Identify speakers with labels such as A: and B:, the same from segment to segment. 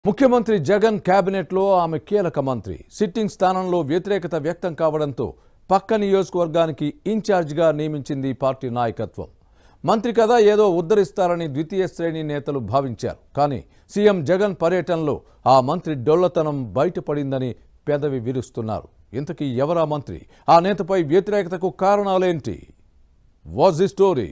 A: ముఖ్యమంత్రి జగన్ కేబినెట్లో ఆమె కీలక మంత్రి సిట్టింగ్ స్థానంలో వ్యతిరేకత వ్యక్తం కావడంతో పక్క నియోజకవర్గానికి ఇన్ఛార్జిగా నియమించింది పార్టీ నాయకత్వం మంత్రి కదా ఏదో ఉద్ధరిస్తారని ద్వితీయ శ్రేణి నేతలు భావించారు కానీ సీఎం జగన్ పర్యటనలో ఆ మంత్రి డొల్లతనం బయటపడిందని పెదవి విరుస్తున్నారు ఇంతకీ ఎవరా మంత్రి ఆ నేతపై వ్యతిరేకతకు కారణాలేంటి వాజ్ ది స్టోరీ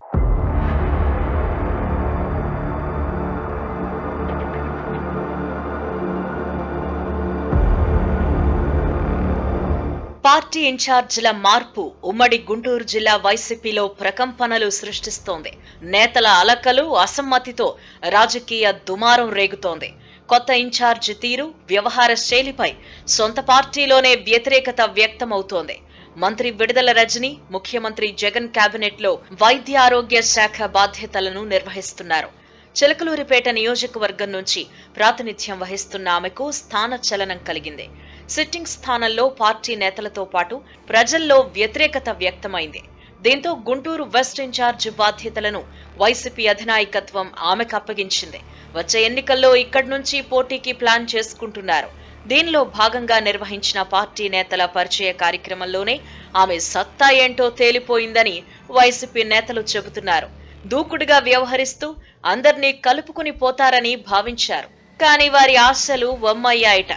B: పార్టీ ఇన్ఛార్జీల మార్పు ఉమ్మడి గుంటూరు జిల్లా వైసీపీలో ప్రకంపనలు సృష్టిస్తోంది నేతల అలకలు అసమ్మతితో రాజకీయ దుమారం రేగుతోంది కొత్త ఇన్ఛార్జి తీరు వ్యవహార శైలిపై సొంత పార్టీలోనే వ్యతిరేకత వ్యక్తమవుతోంది మంత్రి విడుదల రజని ముఖ్యమంత్రి జగన్ కేబినెట్లో వైద్య ఆరోగ్య శాఖ బాధ్యతలను నిర్వహిస్తున్నారు చిలకలూరిపేట నియోజకవర్గం నుంచి ప్రాతినిధ్యం వహిస్తున్న ఆమెకు స్థాన చలనం కలిగింది సిట్టింగ్ స్థానంలో పార్టీ నేతలతో పాటు ప్రజల్లో వ్యతిరేకత వ్యక్తమైంది దీంతో గుంటూరు వెస్ట్ ఇన్ఛార్జ్ బాధ్యతలను వైసీపీ అధినాయకత్వం ఆమెకు అప్పగించింది వచ్చే ఎన్నికల్లో ఇక్కడి నుంచి పోటీకి ప్లాన్ చేసుకుంటున్నారు దీనిలో భాగంగా నిర్వహించిన పార్టీ నేతల పరిచయ కార్యక్రమంలోనే ఆమె సత్తా ఏంటో తేలిపోయిందని వైసీపీ నేతలు చెబుతున్నారు దూకుడుగా వ్యవహరిస్తూ అందర్నీ కలుపుకుని పోతారని భావించారు కానీ వారి ఆశలు వమ్మయ్యాయట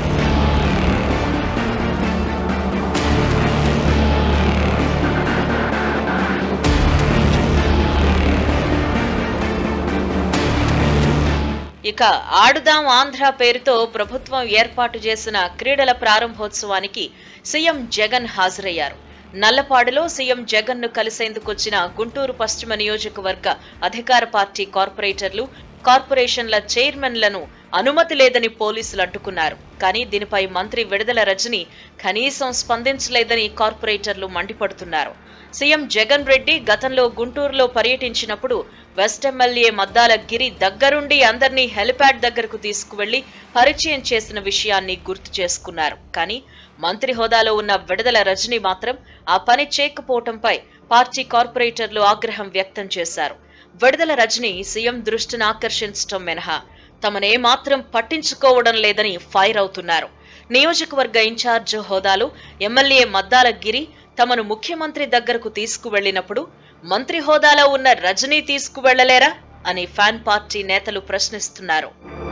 B: ఇక ఆడుదాం ఆంధ్ర పేరుతో ప్రభుత్వం ఏర్పాటు చేసిన క్రీడల ప్రారంభోత్సవానికి సీఎం జగన్ హాజరయ్యారు నల్లపాడులో సీఎం జగన్ ను కలిసేందుకొచ్చిన గుంటూరు పశ్చిమ నియోజకవర్గ అధికార పార్టీ కార్పొరేటర్లు కార్పొరేషన్ల చైర్మన్లను అనుమతి లేదని పోలీసులు అడ్డుకున్నారు కానీ దీనిపై మంత్రి విడుదల రజని కనీసం స్పందించలేదని కార్పొరేటర్లు మండిపడుతున్నారు సీఎం జగన్ రెడ్డి గతంలో గుంటూరులో పర్యటించినప్పుడు వెస్ట్ ఎమ్మెల్యే మద్దాల గిరి దగ్గరుండి అందర్నీ హెలిప్యాడ్ దగ్గరకు తీసుకువెళ్లి పరిచయం చేసిన విషయాన్ని గుర్తు చేసుకున్నారు కానీ మంత్రి హోదాలో ఉన్న విడుదల రజని మాత్రం ఆ పని చేయకపోవటంపై పార్టీ కార్పొరేటర్లు ఆగ్రహం వ్యక్తం చేశారు విడుదల రజని సీఎం దృష్టిని ఆకర్షించటం మినహా తమనేమాత్రం పట్టించుకోవడం లేదని ఫైర్ అవుతున్నారు నియోజకవర్గ ఇన్ఛార్జ్ హోదాలో ఎమ్మెల్యే మద్దాల గిరి తమను ముఖ్యమంత్రి దగ్గరకు తీసుకువెళ్లినప్పుడు మంత్రి హోదాలో ఉన్న రజనీ తీసుకువెళ్లలేరా అని ఫ్యాన్ పార్టీ నేతలు ప్రశ్నిస్తున్నారు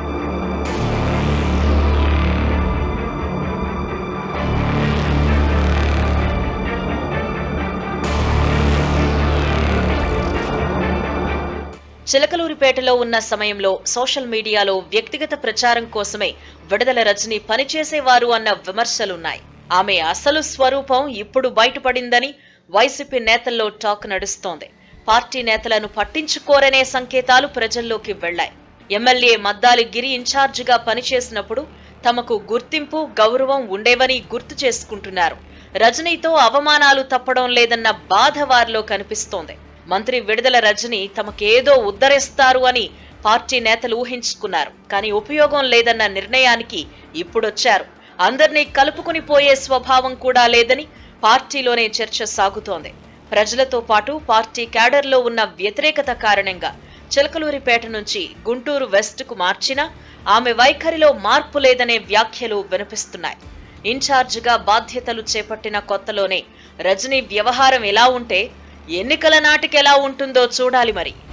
B: చిలకలూరిపేటలో ఉన్న సమయంలో సోషల్ మీడియాలో వ్యక్తిగత ప్రచారం కోసమే విడుదల రజని పనిచేసేవారు అన్న విమర్శలున్నాయి ఆమె అసలు స్వరూపం ఇప్పుడు బయటపడిందని వైసీపీ నేతల్లో టాక్ నడుస్తోంది పార్టీ నేతలను పట్టించుకోరనే సంకేతాలు ప్రజల్లోకి వెళ్లాయి ఎమ్మెల్యే మద్దాలి గిరి ఇన్ఛార్జిగా పనిచేసినప్పుడు తమకు గుర్తింపు గౌరవం ఉండేవని గుర్తు చేసుకుంటున్నారు రజనీతో అవమానాలు తప్పడం లేదన్న బాధ వారిలో కనిపిస్తోంది మంత్రి విడుదల రజని తమకేదో ఉద్ధరిస్తారు అని పార్టీ నేతలు ఊహించుకున్నారు కానీ ఉపయోగం లేదన్న నిర్ణయానికి ఇప్పుడొచ్చారు అందర్నీ కలుపుకుని పోయే స్వభావం కూడా లేదని పార్టీలోనే చర్చ సాగుతోంది ప్రజలతో పాటు పార్టీ క్యాడర్లో ఉన్న వ్యతిరేకత కారణంగా చిలకలూరిపేట నుంచి గుంటూరు వెస్ట్కు మార్చినా ఆమె వైఖరిలో మార్పు లేదనే వ్యాఖ్యలు వినిపిస్తున్నాయి ఇన్ఛార్జిగా బాధ్యతలు చేపట్టిన కొత్తలోనే రజనీ వ్యవహారం ఎలా ఉంటే ఎన్నికల నాటికి ఎలా ఉంటుందో చూడాలి మరి